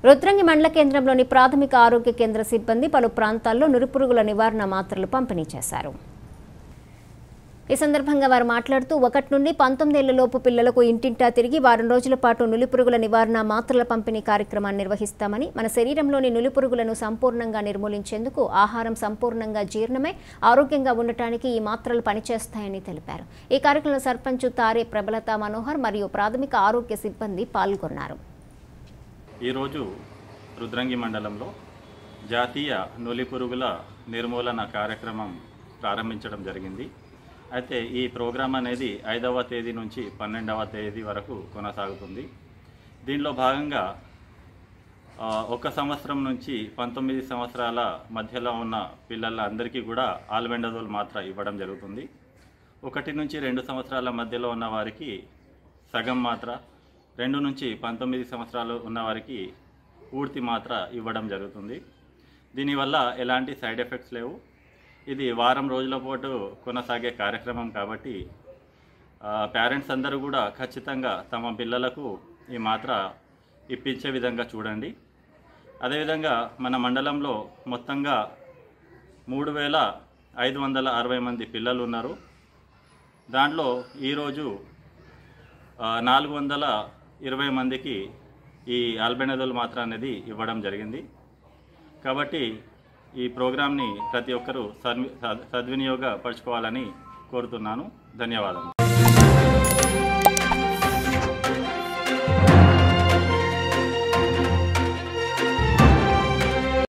రుద్రంగి మండల కేంద్రంలోని ప్రాథమిక ఆరోగ్య కేంద్ర సిబ్బంది పలు ప్రాంతాల్లో నురిపురుగుల నివారణ మాత్రలు పంపిణీ చేశారు ఈ సందర్భంగా వారు మాట్లాడుతూ ఒకటి నుండి పంతొమ్మిదేళ్లలోపు పిల్లలకు ఇంటింటా తిరిగి వారం రోజుల పాటు నులిపురుగుల నివారణ మాత్రల పంపిణీ కార్యక్రమాన్ని నిర్వహిస్తామని మన శరీరంలోని నులిపురుగులను సంపూర్ణంగా నిర్మూలించేందుకు ఆహారం సంపూర్ణంగా జీర్ణమై ఆరోగ్యంగా ఉండటానికి ఈ మాత్రలు పనిచేస్తాయని తెలిపారు ఈ కార్యక్రమంలో సర్పంచ్ తారే ప్రబలత మనోహర్ మరియు ప్రాథమిక ఆరోగ్య సిబ్బంది పాల్గొన్నారు ఈరోజు రుద్రంగి మండలంలో జాతీయ నులిపురుగుల నిర్మూలన కార్యక్రమం ప్రారంభించడం జరిగింది అయితే ఈ ప్రోగ్రాం అనేది ఐదవ తేదీ నుంచి పన్నెండవ తేదీ వరకు కొనసాగుతుంది దీనిలో భాగంగా ఆ, ఒక సంవత్సరం నుంచి పంతొమ్మిది సంవత్సరాల మధ్యలో ఉన్న పిల్లలందరికీ కూడా ఆల్బెండజోల్ మాత్ర ఇవ్వడం జరుగుతుంది ఒకటి నుంచి రెండు సంవత్సరాల మధ్యలో ఉన్న వారికి సగం మాత్ర రెండు నుంచి పంతొమ్మిది సంవత్సరాలు ఉన్న వారికి పూర్తి మాత్ర ఇవ్వడం జరుగుతుంది దీనివల్ల ఎలాంటి సైడ్ ఎఫెక్ట్స్ లేవు ఇది వారం రోజుల పాటు కొనసాగే కార్యక్రమం కాబట్టి పేరెంట్స్ అందరూ కూడా ఖచ్చితంగా తమ పిల్లలకు ఈ మాత్ర ఇప్పించే విధంగా చూడండి అదేవిధంగా మన మండలంలో మొత్తంగా మూడు వేల ఐదు వందల అరవై మంది పిల్లలు ఉన్నారు దాంట్లో ఈరోజు ఆ, నాలుగు వందల ఇరవై మందికి ఈ ఆల్బెనజోల్ మాత్ర అనేది ఇవ్వడం జరిగింది కాబట్టి ఈ ప్రోగ్రామ్ని ప్రతి ఒక్కరూ సద్వి సద్వినియోగపరచుకోవాలని కోరుతున్నాను ధన్యవాదాలు